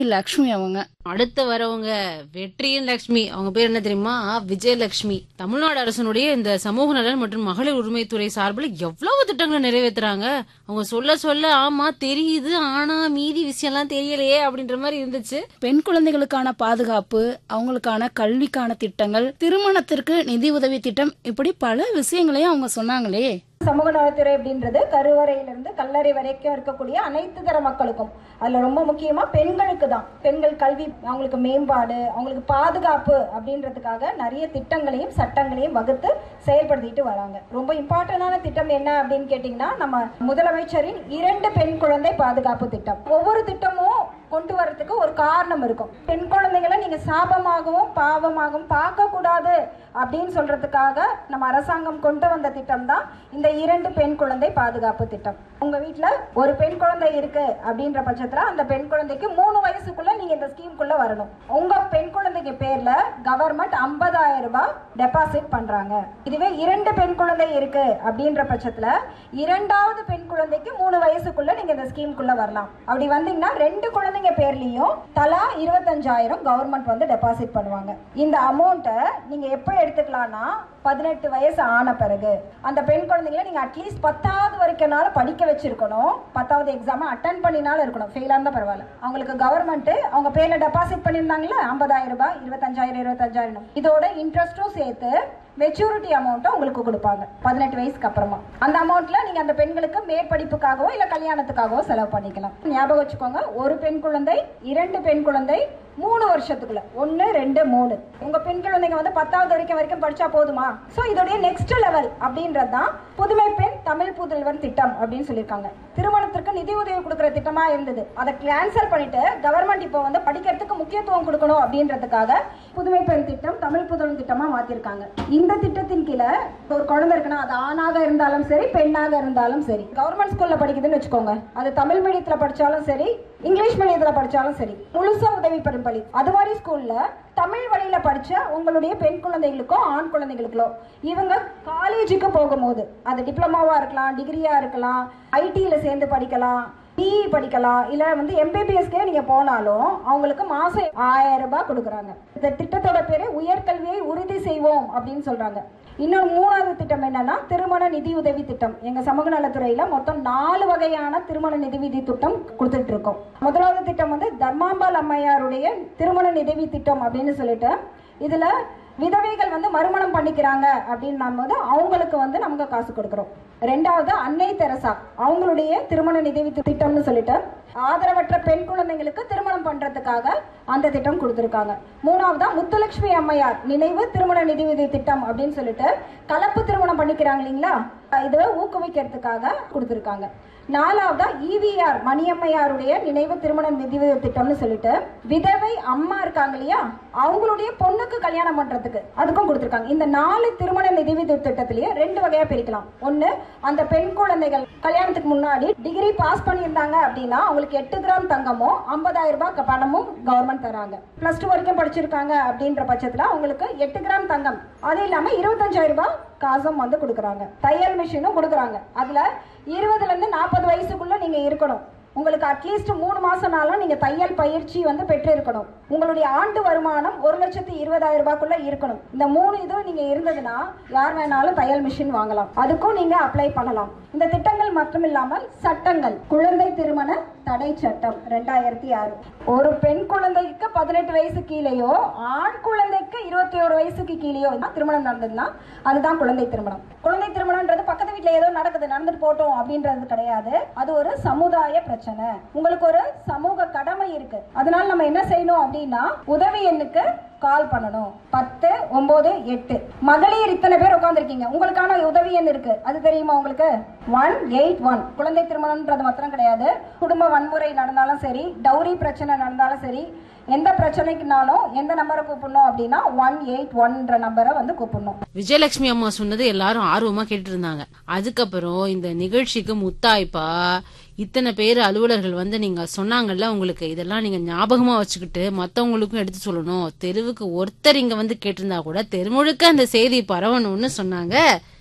லக்ஷ்மி அவங்க அடுத்து வரவங்க வெற்றியின் லட்சுமி அவங்க பேர் என்ன தெரியுமா விஜயலட்சுமி தமிழ்நாடு அரசனுடைய இந்த சமூக நலன் மற்றும் மகளிர் உரிமைத்துறை சார்பில் எவ்வளவு திட்டங்களை நிறைவேத்துறாங்க அவங்க சொல்ல சொல்ல ஆமா தெரியுது ஆனா மீதி விஷயம்லாம் தெரியலையே அப்படின்ற மாதிரி இருந்துச்சு பெண் குழந்தைகளுக்கான பாதுகாப்பு அவங்களுக்கான கல்விக்கான திட்டங்கள் திருமணத்திற்கு நிதி உதவி திட்டம் இப்படி பல விஷயங்களையும் அவங்க சொன்னாங்களே சமூக நலத்துறை அப்படின்றது கருவறையிலிருந்து கல்லறை வரைக்கும் இருக்கக்கூடிய அனைத்து தர மக்களுக்கும் அதுல ரொம்ப முக்கியமா பெண்களுக்கு தான் பெண்கள் கல்வி அவங்களுக்கு மேம்பாடு அவங்களுக்கு பாதுகாப்பு அப்படின்றதுக்காக நிறைய திட்டங்களையும் சட்டங்களையும் வகுத்து செயல்படுத்திட்டு வராங்க ரொம்ப இம்பார்ட்டன்டான திட்டம் என்ன அப்படின்னு கேட்டிங்கன்னா நம்ம முதலமைச்சரின் இரண்டு பெண் குழந்தை பாதுகாப்பு திட்டம் ஒவ்வொரு திட்டமும் கொண்டு வரதுக்கு ஒரு காரணம் இருக்கும் பெண் குழந்தைகளை நீங்க சாபமாகவும் பாவமாகவும் பார்க்க கூடாது அப்படின்னு சொல்றதுக்காக நம்ம அரசாங்கம் கொண்டு வந்த திட்டம் தான் இந்த இரண்டு பெண் குழந்தை பாதுகாப்பு திட்டம் உங்க வீட்ல ஒரு பெண் குழந்தை இருக்கு அப்படின்ற பட்சத்துல அந்த பெண் குழந்தைக்கு மூணு வயசுக்குள்ள நீங்க இந்த ஸ்கீம்குள்ள வரணும் உங்க பெண் குழந்தைக்கு பேர்ல கவர்மெண்ட் 50000 ரூபாய் டெபாசிட் பண்றாங்க இதுவே இரண்டு பெண் குழந்தை இருக்கு அப்படின்ற பட்சத்துல இரண்டாவது பெண் குழந்தைக்கு மூணு வயசுக்குள்ள நீங்க இந்த ஸ்கீம்குள்ள வரலாம் அப்படி வந்தீங்கன்னா ரெண்டு குழந்தைங்க பேர்லயும் தலா இருபத்தஞ்சாயிரம் கவர்மெண்ட் வந்து டெபாசிட் பண்ணுவாங்க இந்த அமௌண்ட்டை நீங்க எப்போ எடுத்துக்கலாம்னா பதினெட்டு வயசு ஆன பிறகு அந்த பெண் குழந்தைங்களை நீங்க அட்லீஸ்ட் பத்தாவது வரைக்கும்னால படிக்க வச்சிருக்கணும் பத்தாவது எக்ஸாம் அட்டன் பண்ணினாலும் இருக்கணும் ஃபெயிலாக இருந்தால் பரவாயில்ல அவங்களுக்கு கவர்மெண்ட் அவங்க பேர்ல டெபாசிட் பண்ணியிருந்தாங்களா ஐம்பதாயிரம் ரூபாய் இருபத்தஞ்சாயிரம் இருபத்தஞ்சாயிரம் இதோட இன்ட்ரெஸ்ட்டும் சேர்த்து மெச்சூரிட்டி அமௌண்ட்டை உங்களுக்கு கொடுப்பாங்க பதினெட்டு வயசுக்கு அப்புறமா அந்த அமௌண்ட்ல நீங்க அந்த பெண்களுக்கு மேற்படிப்புக்காகவோ இல்ல கல்யாணத்துக்காகவோ செலவு பண்ணிக்கலாம் ஞாபகம் வச்சுக்கோங்க ஒரு பெண் குழந்தை இரண்டு பெண் குழந்தை மூணு வருஷத்துக்குள்ள ஒன்னு ரெண்டு மூணு உங்க பெண் குழந்தைங்க வந்து பத்தாவது வரைக்கும் வரைக்கும் படிச்சா போதுமா சோ இதோடைய நெக்ஸ்ட் லெவல் அப்படின்றது தான் புதுமை பெண் தமிழ் புதல்வன் திட்டம் அப்படின்னு சொல்லியிருக்காங்க திருமணத்திற்கு நிதி உதவி கொடுக்குற திட்டமா இருந்தது அதை கேன்சல் பண்ணிட்டு கவர்மெண்ட் இப்போ வந்து படிக்கிறதுக்கு முக்கியத்துவம் கொடுக்கணும் அப்படின்றதுக்காக புதுமை பெண் திட்டம் தமிழ் புதல்வன் திட்டமா மாத்திருக்காங்க இந்த திட்டத்தின் கீழே ஒரு குழந்தை இருக்குன்னா அது ஆணாக இருந்தாலும் சரி பெண்ணாக இருந்தாலும் சரி கவர்மெண்ட் ஸ்கூல்ல படிக்குதுன்னு வச்சுக்கோங்க அது தமிழ் மீடியத்துல படிச்சாலும் சரி இங்கிலீஷ் மீடியத்துல படிச்சாலும் சரி முழுசா உதவி பெறும் பள்ளி அது மாதிரி ஸ்கூல்ல தமிழ் வழியில படிச்ச உங்களுடைய பெண் குழந்தைகளுக்கோ ஆண் குழந்தைகளுக்கோ இவங்க காலேஜுக்கு போகும்போது அது டிப்ளமாவா இருக்கலாம் டிகிரியா இருக்கலாம் ஐடியில சேர்ந்து படிக்கலாம் பிஇ படிக்கலாம் இல்ல வந்து எம்பிபிஎஸ்க்கே நீங்க போனாலும் அவங்களுக்கு மாசம் ஆயிரம் ரூபாய் கொடுக்குறாங்க இந்த திட்டத்தோட பேரு உயர்கல்வியை உறுதி செய்வோம் அப்படின்னு சொல்றாங்க இன்னொரு மூணாவது திட்டம் என்னன்னா திருமண நிதி உதவி திட்டம் எங்க சமூக நலத்துறையில மொத்தம் நாலு வகையான திருமண நிதி திட்டம் கொடுத்துட்டு இருக்கோம் முதலாவது திட்டம் வந்து தர்மாம்பாள் அம்மையாருடைய திருமண நிதி திட்டம் அப்படின்னு சொல்லிட்டு இதுல விதவைகள் வந்து மறுமணம் பண்ணிக்கிறாங்க அப்படின்னும் போது அவங்களுக்கு வந்து நமக்கு காசு கொடுக்குறோம் ரெண்டாவது அன்னை தெரசா அவங்களுடைய திருமண நிதி திட்டம்னு சொல்லிட்டு ஆதரவற்ற பெண் குழந்தைங்களுக்கு திருமணம் பண்றதுக்காக அந்த திட்டம் கொடுத்துருக்காங்க மூணாவதா முத்துலட்சுமி அம்மையார் நினைவு திருமண நிதி உதவி திட்டம் அப்படின்னு சொல்லிட்டு கலப்பு திருமணம் பண்ணிக்கிறாங்க இல்லைங்களா இதை ஊக்குவிக்கிறதுக்காக கொடுத்துருக்காங்க நாலாவதா இவிஆர் மணியம்மையாருடைய நினைவு திருமண நிதி உதவி திட்டம்னு சொல்லிட்டு விதவை அம்மா இருக்காங்க இல்லையா அவங்களுடைய பொண்ணுக்கு கல்யாணம் பண்றதுக்கு அதுக்கும் கொடுத்துருக்காங்க இந்த நாலு திருமண நிதி உதவி திட்டத்திலேயே ரெண்டு வகையா பிரிக்கலாம் ஒண்ணு அந்த பெண் குழந்தைகள் கல்யாணத்துக்கு முன்னாடி டிகிரி பாஸ் பண்ணியிருந்தாங்க அப்படின்னா அவங்களுக்கு எட்டு கிராம் தங்கமும் ஐம்பதாயிரம் ரூபாய் பணமும் கவர்மெண்ட் தராங்க பிளஸ் டூ வரைக்கும் படிச்சிருக்காங்க அப்படின்ற பட்சத்துல அவங்களுக்கு எட்டு கிராம் தங்கம் அது இல்லாம இருபத்தஞ்சாயிரம் ரூபாய் காசும் வந்து கொடுக்குறாங்க தையல் மிஷினும் கொடுக்குறாங்க அதுல இருபதுல இருந்து நாற்பது வயசுக்குள்ள நீங்க இருக்கணும் உங்களுக்கு அட்லீஸ்ட் மூணு மாசம்னாலும் நீங்க தையல் பயிற்சி வந்து பெற்று இருக்கணும் உங்களுடைய ஆண்டு வருமானம் ஒரு லட்சத்தி இருபதாயிரம் ரூபாய்க்குள்ள இருக்கணும் இந்த மூணு இதுவும் நீங்க இருந்ததுன்னா யார் வேணாலும் தையல் மிஷின் வாங்கலாம் அதுக்கும் நீங்க அப்ளை பண்ணலாம் இந்த திட்டங்கள் மட்டும் இல்லாமல் சட்டங்கள் குழந்தை திருமண தடை சட்டம் ரெண்டாயிரத்தி ஆறு ஒரு பெண் குழந்தைக்கு பதினெட்டு வயசு கீழேயோ ஆண் குழந்தைக்கு இருபத்தி ஒரு வயசுக்கு கீழேயோ திருமணம் நடந்ததுன்னா அதுதான் குழந்தை திருமணம் குழந்தை திருமணம்ன்றது பக்கத்து வீட்டுல ஏதோ நடக்குது நடந்துட்டு போட்டோம் அப்படின்றது கிடையாது அது ஒரு சமுதாய பிரச்சனை உங்களுக்கு ஒரு சமூக கடமை இருக்கு அதனால நம்ம என்ன செய்யணும் அப்படின்னா உதவி எண்ணுக்கு கால் பண்ணணும் பத்து ஒன்பது எட்டு மகளிர் இத்தனை பேர் உட்காந்துருக்கீங்க உங்களுக்கான உதவி எண் இருக்கு அது தெரியுமா உங்களுக்கு ஒன் எயிட் ஒன் குழந்தை திருமணம்ன்றது மாத்திரம் கிடையாது குடும்ப வன்முறை நடந்தாலும் சரி டௌரி பிரச்சனை நடந்தாலும் சரி எந்த பிரச்சனைக்குனாலும் எந்த நம்பரை கூப்பிடணும் அப்படின்னா ஒன் எயிட் ஒன்ற நம்பரை வந்து கூப்பிடணும் விஜயலட்சுமி அம்மா சொன்னது எல்லாரும் ஆர்வமா கேட்டு இருந்தாங்க அதுக்கப்புறம் இந்த நிகழ்ச்சிக்கு முத்தாய்ப்பா இத்தனை பேர் அலுவலர்கள் வந்து நீங்க சொன்னாங்கல்ல உங்களுக்கு இதெல்லாம் நீங்க ஞாபகமா வச்சுக்கிட்டு மத்தவங்களுக்கும் எடுத்து சொல்லணும் தெருவுக்கு ஒருத்தர் இங்க வந்து கேட்டிருந்தா கூட தெருமுழுக்க அந்த செய்தி பரவணும்னு சொன்னாங்க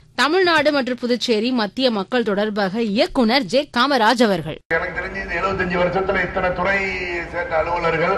தமிழ்நாடு மற்றும் புதுச்சேரி மத்திய மக்கள் தொடர்பாக இயக்குனர் ஜே காமராஜ் அவர்கள் எனக்கு தெரிஞ்சு இந்த 75 வருஷத்துல இத்தனை துறை சேர்ந்த அலுவலர்கள்